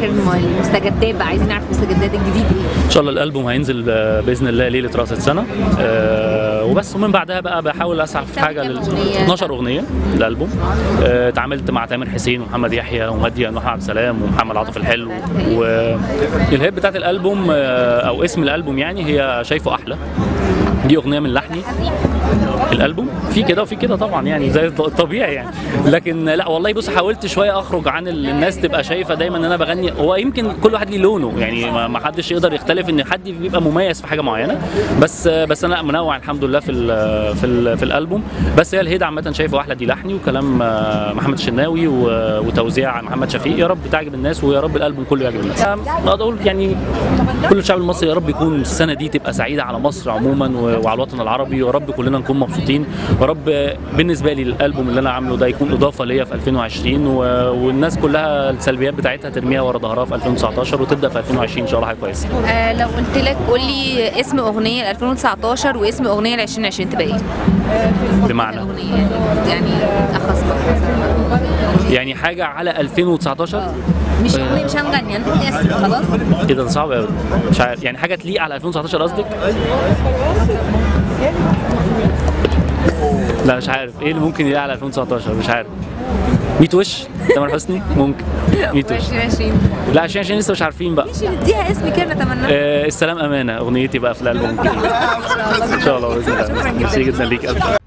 اخر المستجدات بقى عايزين نعرف المستجدات الجديد ايه ان شاء الله الالبوم هينزل آه، باذن الله ليله راس السنه آه، وبس ومن بعدها بقى بحاول اسعى في كام حاجه لل أغنية؟ 12 اغنيه الالبوم آه، اتعاملت مع تامر حسين ومحمد يحيى ومديان وحمد عبد السلام ومحمد عاطف الحلو والهيب بتاعت الالبوم آه، او اسم الالبوم يعني هي شايفه احلى دي اغنيه من لحني الالبوم في كده وفي كده طبعا يعني زي الط- الطبيعي يعني لكن لا والله بص حاولت شويه اخرج عن ال- الناس تبقى شايفه دايما ان انا بغني هو يمكن كل واحد ليه لونه يعني ما ما حدش يقدر يختلف ان حد بيبقى مميز في حاجه معينه بس بس انا منوع الحمد لله في ال في ال في الالبوم بس هي الهيد عامه شايفه واحده دي لحني وكلام آه، محمد الشناوي و- وتوزيع محمد شفيق يا رب تعجب الناس ويا رب الالبوم كله يعجب الناس اقدر اقول يعني كل الشعب المصري يا رب يكون السنه دي تبقى سعيده على مصر عموما و- وعلى الوطن العربي ويا رب كلنا نكون مبسوطين ويا رب بالنسبه لي الالبوم اللي انا عامله ده يكون اضافه ليا في 2020 و- والناس كلها السلبيات بتاعتها ترميها ورا ظهرها في 2019 وتبدا في 2020 ان شاء الله حاجه كويسه آه لو قلت لك قول لي اسم اغنيه ل 2019 واسم اغنيه ل 2020 تبقى ايه؟ بمعنى الاغنيه يعني اخص مثلا يعني حاجه على 2019 مش اغنيه مش هنغني هنقول اسم خلاص ايه ده ده صعب قوي مش عارف يعني حاجه تليق على 2019 قصدك لا مش عارف ايه اللي ممكن يليق على 2019 مش عارف 100 وش تامر حسني ممكن 100 وش 2020 لا 2020 لسه مش عارفين بقى ماشي نديها اسم كده نتمنى آه السلام امانه اغنيتي بقى في الالبوم الجديد ان شاء الله باذن الله شكراً جداً. ميرسي جدا ليك ألف